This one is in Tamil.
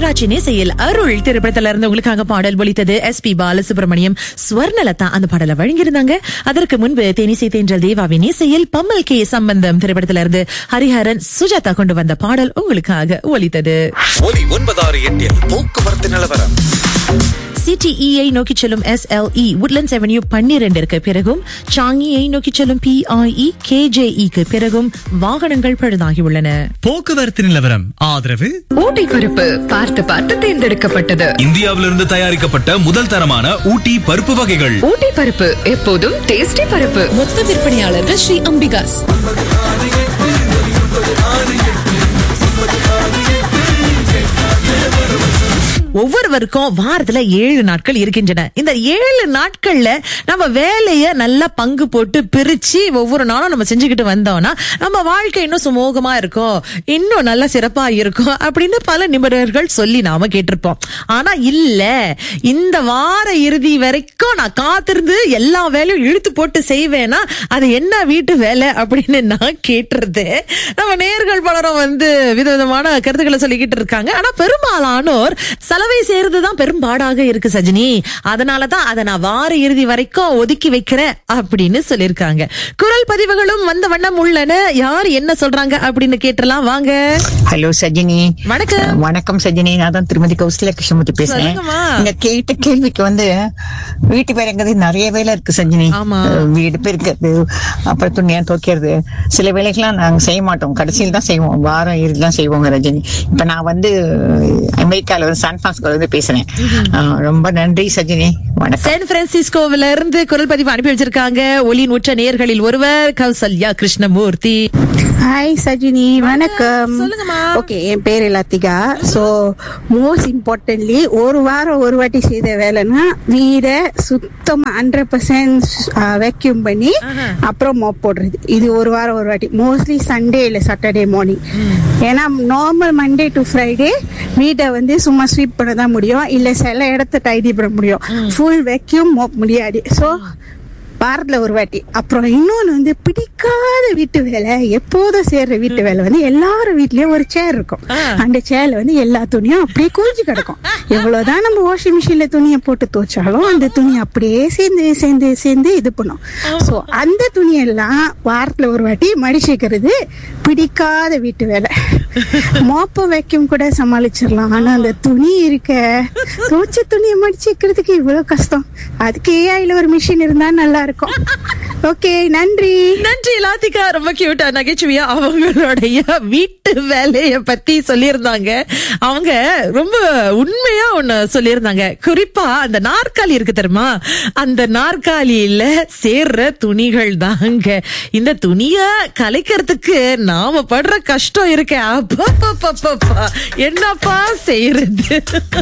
ராஜினே செயல் அருள் திரைப்படத்துல இருந்து உங்களுக்காக பாடல் ஒலித்தது எஸ் பி பாலசுப்ரமணியம் ஸ்வர்ணலதா அந்த பாடலை வழங்கியிருந்தாங்க அதற்கு முன்பு தேனிசை தேன்றல் தேவாவின் இசையில் பம்மல் கே சம்பந்தம் திரைப்படத்துல இருந்து ஹரிஹரன் சுஜாதா கொண்டு வந்த பாடல் உங்களுக்காக ஒலித்தது ஒலி ஒன்பதாறு எட்டில் போக்குவரத்து நிலவரம் சிடிஇயை நோக்கி செல்லும் எஸ்எல்இ உட்லண்ட்ஸ் அவென்யூ பன்னிரண்டிற்கு பிறகும் சாங்கியை நோக்கி செல்லும் பிஐஇ கேஜேஇக்கு பிறகும் வாகனங்கள் பழுதாகியுள்ளன போக்குவரத்து நிலவரம் ஆதரவு ஊட்டி பருப்பு பார்த்து பார்த்து தேர்ந்தெடுக்கப்பட்டது இந்தியாவிலிருந்து தயாரிக்கப்பட்ட முதல் தரமான ஊட்டி பருப்பு வகைகள் ஊட்டி பருப்பு எப்போதும் டேஸ்டி பருப்பு மொத்த விற்பனையாளர்கள் ஸ்ரீ அம்பிகாஸ் ஒவ்வொருவருக்கும் வாரத்துல ஏழு நாட்கள் இருக்கின்றன இந்த ஏழு நாட்கள்ல நம்ம வேலைய நல்லா பங்கு போட்டு பிரிச்சு ஒவ்வொரு நாளும் நம்ம செஞ்சுக்கிட்டு வந்தோம்னா நம்ம வாழ்க்கை இன்னும் சுமூகமா இருக்கும் இன்னும் நல்லா சிறப்பா இருக்கும் அப்படின்னு பல நிபுணர்கள் சொல்லி நாம கேட்டிருப்போம் ஆனா இல்ல இந்த வார இறுதி வரைக்கும் நான் காத்திருந்து எல்லா வேலையும் இழுத்து போட்டு செய்வேனா அது என்ன வீட்டு வேலை அப்படின்னு நான் கேட்டுறது நம்ம நேர்கள் பலரும் வந்து விதவிதமான கருத்துக்களை சொல்லிக்கிட்டு இருக்காங்க ஆனா பெரும்பாலானோர் சலவை செய்யறதுதான் பெரும்பாடாக இருக்கு சஜினி அதனாலதான் அதை நான் வார இறுதி வரைக்கும் ஒதுக்கி வைக்கிறேன் அப்படின்னு சொல்லியிருக்காங்க குரல் பதிவுகளும் வந்த வண்ணம் உள்ளன யார் என்ன சொல்றாங்க அப்படின்னு கேட்டலாம் வாங்க ஹலோ சஜினி வணக்கம் வணக்கம் சஜினி நான் தான் திருமதி கௌசல்யா கிருஷ்ணமூர்த்தி பேசுறேன் சொல்லுங்கம்மா. நீங்க கேட்ட கேள்விக்கு வந்து வீட்டு வேலைங்கிறது நிறைய வேலை இருக்கு சஜினி ஆமா. அஹ் வீடு பெருக்கிறது அப்புறம் துணியா துவைக்கிறது சில வேலைகள்லாம் நாங்க செய்ய மாட்டோம் கடைசியில் தான் செய்வோம் வாரம் இறுதி தான் செய்வோங்க ரஜினி இப்ப நான் வந்து அமெரிக்கால வந்து சான் பிரான்ஸ்கோல இருந்து பேசுறேன் அஹ் ரொம்ப நன்றி சஜினி வணக்கம் சான் பிரான்சிஸ்கோவில இருந்து குரல் பதிவு அனுப்பி வச்சிருக்காங்க ஒலியின் உற்ற நேர்களில் ஒருவர் கௌசல்யா கிருஷ்ணமூர்த்தி ஹாய் சஜினி வணக்கம் சொல்லுங்கம்மா. ஓகே என் பேர் லத்திகா ஸோ மோஸ்ட் இம்பார்ட்டன்ட்லி ஒரு வாரம் ஒரு வாட்டி செய்த வேலைன்னா வீடை சுத்தமா ஹண்ட்ரட் பர்சன்ட் வேக்யூம் பண்ணி அப்புறம் மோப் போடுறது இது ஒரு வாரம் ஒரு வாட்டி மோஸ்ட்லி சண்டே இல்லை சாட்டர்டே மார்னிங் ஏன்னா நார்மல் மண்டே டு ஃப்ரைடே வீட்டை வந்து சும்மா ஸ்வீப் பண்ண தான் முடியும் இல்லை சில இடத்த டைடி பண்ண முடியும் ஃபுல் வேக்யூம் மோப் முடியாது ஸோ வாரத்துல ஒரு வாட்டி அப்புறம் இன்னொன்னு வந்து பிடிக்காத வீட்டு வேலை எப்போதும் செய்யற வீட்டு வேலை வந்து எல்லாரும் வீட்லயும் ஒரு சேர் இருக்கும் அந்த சேர்ல வந்து எல்லா துணியும் அப்படியே குவிஞ்சு கிடக்கும் எவ்வளவுதான் நம்ம வாஷிங் மிஷின்ல துணியை போட்டு துவைச்சாலும் அந்த துணி அப்படியே சேர்ந்து சேர்ந்து சேர்ந்து இது பண்ணும் சோ அந்த துணியெல்லாம் வாரத்துல ஒரு வாட்டி மடிச்சுக்கிறது பிடிக்காத வீட்டு வேலை மோப்ப வைக்கும் கூட சமாளிச்சிடலாம் ஆனா அந்த துணி இருக்க துவைச்ச துணியை மடிச்சுக்கிறதுக்கு இவ்வளவு கஷ்டம் அதுக்கு ஏஐல ஒரு மிஷின் இருந்தா நல்லா இருக்கும் ஓகே நன்றி நன்றி லாத்திகா ரொம்ப கியூட்டா நகைச்சுவையா அவங்களுடைய வீட்டு வேலைய பத்தி சொல்லியிருந்தாங்க அவங்க ரொம்ப உண்மையா ஒண்ணு சொல்லியிருந்தாங்க குறிப்பா அந்த நாற்காலி இருக்கு தெரியுமா அந்த நாற்காலியில சேர்ற துணிகள் தாங்க இந்த துணிய கலைக்கிறதுக்கு நாம படுற கஷ்டம் இருக்கே அப்பா என்னப்பா செய்யறது